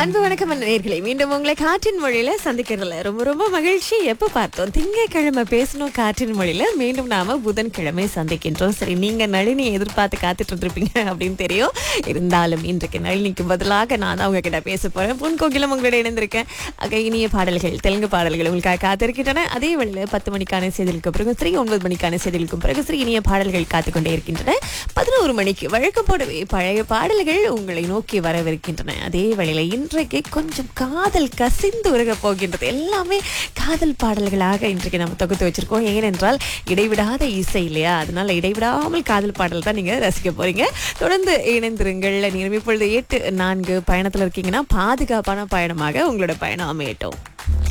அன்பு வணக்கம் நேர்களே மீண்டும் உங்களை காற்றின் மொழியில சந்திக்கிறதுல ரொம்ப ரொம்ப மகிழ்ச்சி எப்ப பார்த்தோம் திங்கட்கிழமை பேசணும் காற்றின் மொழியில மீண்டும் நாம புதன்கிழமை சந்திக்கின்றோம் சரி நீங்க நளினி எதிர்பார்த்து காத்துட்டு இருந்திருப்பீங்க அப்படின்னு தெரியும் இருந்தாலும் இன்றைக்கு நளினிக்கு பதிலாக நான் தான் உங்ககிட்ட பேச போறேன் பொன் கோகிலம் உங்களோட இணைந்திருக்கேன் ஆக இனிய பாடல்கள் தெலுங்கு பாடல்கள் உங்களுக்காக காத்திருக்கின்றன அதே வேளையில பத்து மணிக்கான செய்திகளுக்கு பிறகு சரி ஒன்பது மணிக்கான செய்திகளுக்கும் பிறகு சரி இனிய பாடல்கள் காத்துக்கொண்டே இருக்கின்றன பதினோரு மணிக்கு வழக்கம் போடவே பழைய பாடல்கள் உங்களை நோக்கி வரவிருக்கின்றன அதே வேளையில இன்றைக்கு கொஞ்சம் காதல் கசிந்து உருக போகின்றது எல்லாமே காதல் பாடல்களாக இன்றைக்கு நம்ம தொகுத்து வச்சிருக்கோம் ஏனென்றால் இடைவிடாத இசை இல்லையா அதனால இடைவிடாமல் காதல் பாடல் தான் நீங்க ரசிக்க போறீங்க தொடர்ந்து இணைந்திருங்கள் நீங்கள் இப்பொழுது எட்டு நான்கு பயணத்துல இருக்கீங்கன்னா பாதுகாப்பான பயணமாக உங்களோட பயணம் அமையட்டும்